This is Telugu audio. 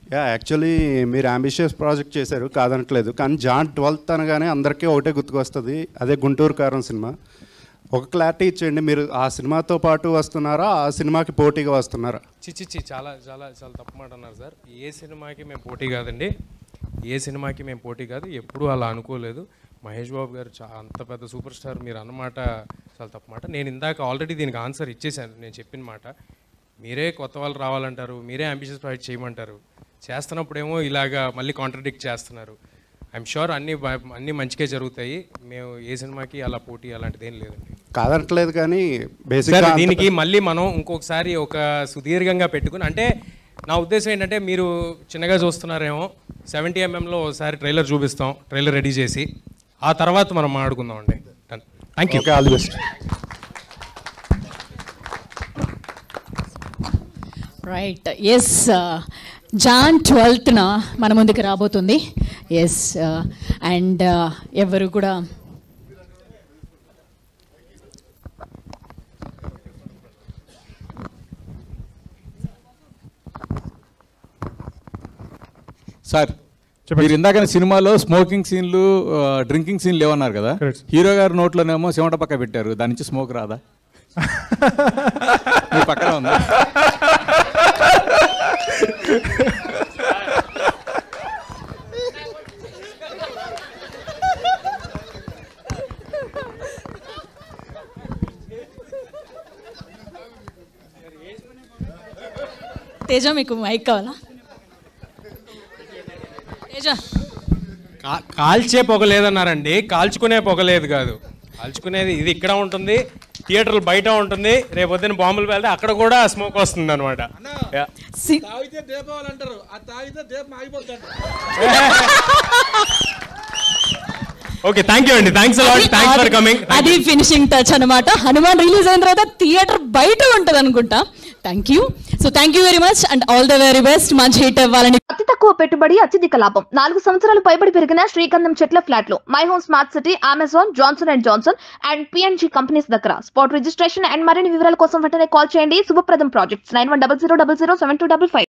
యా యాక్చువల్లీ మీరు అంబిషియస్ ప్రాజెక్ట్ చేశారు కాదనట్లేదు కానీ జాన్ ట్వెల్త్ అనగానే అందరికీ ఒకటే గుర్తుకొస్తుంది అదే గుంటూరు కారం సినిమా ఒక క్లారిటీ ఇచ్చేయండి మీరు ఆ సినిమాతో పాటు వస్తున్నారా ఆ సినిమాకి పోటీగా వస్తున్నారా చిచ్చిచ్చి చాలా చాలా చాలా తప్పు మాట అన్నారు సార్ ఏ సినిమాకి మేము పోటీ కాదండి ఏ సినిమాకి మేము పోటీ కాదు ఎప్పుడూ అలా అనుకోలేదు మహేష్ బాబు గారు చా అంత పెద్ద సూపర్ స్టార్ మీరు అన్నమాట చాలా తప్పు మాట నేను ఇందాక ఆల్రెడీ దీనికి ఆన్సర్ ఇచ్చేసాను నేను చెప్పిన మాట మీరే కొత్త వాళ్ళు రావాలంటారు మీరే అంబిషియస్ ప్రాజెక్ట్ చేయమంటారు చేస్తున్నప్పుడేమో ఇలాగా మళ్ళీ కాంట్రడిక్ట్ చేస్తున్నారు ఐఎమ్ షూర్ అన్ని బా- అన్ని మంచిగా జరుగుతాయి మేము ఏ సినిమాకి అలా పోటీ అలాంటిది ఏం లేదండి కాదనట్లేదు కానీ సరే బేసిక్గా దీనికి మళ్ళీ మనం ఇంకొకసారి ఒక సుదీర్ఘంగా పెట్టుకుని అంటే నా ఉద్దేశం ఏంటంటే మీరు చిన్నగా చూస్తున్నారేమో సెవెంటీ ఎంఎంలో ఒకసారి ట్రైలర్ చూపిస్తాం ట్రైలర్ రెడీ చేసి ఆ తర్వాత మనం మాట్లాడుకుందాం అండి done thank you okay all the best right yes Jan ట్వెల్త్న మన ముందుకు రాబోతుంది ఎస్ అండ్ ఎవరు కూడా సార్ మీరు ఇందాక సినిమాలో స్మోకింగ్ సీన్లు డ్రింకింగ్ సీన్లు లేవన్నారు కదా హీరో గారి నోట్లోనేమో సిమట పక్క పెట్టారు దాని నుంచి స్మోక్ రాదా మీ పక్కన ఉందా తేజ మీకు మైక్ కావాలా తేజ కా- కాల్చే పొగ లేదన్నారండి కాల్చుకునే పొగ లేదు కాదు కాల్చుకునేది ఇది ఇక్కడ ఉంటుంది థియేటర్లు బయట ఉంటుంది రేపు పొద్దున్న బాంబులు వెళ్తే అక్కడ కూడా స్మోక్ వస్తుంది అనమాట సి- తాగితే దీపావళి ఆ తాగితే దీపం ఆగిపోతాడు ఓకే థ్యాంక్ యూ అండి thanks a lot thanks for coming అది ఫినిషింగ్ టచ్ అనమాట హనుమాన్ రిలీజ్ అయిన తర్వాత థియేటర్ బయట ఉంటుంది అనుకుంటా thank you so thank you very much and all the very best మంచి హిట్ అవ్వాలని అతి తక్కువ పెట్టుబడి అత్యధిక లాభం నాలుగు సంవత్సరాలు పైబడి పెరిగిన శ్రీగంధం చెట్ల ఫ్లాట్లు my home smart city Amazon Johnson and Johnson and PNG companies దగ్గర స్పాట్ రిజిస్ట్రేషన్ అండ్ మరిన్ని వివరాల కోసం వెంటనే కాల్ చేయండి Shubhapradam projects nine one double zero double zero seven two double five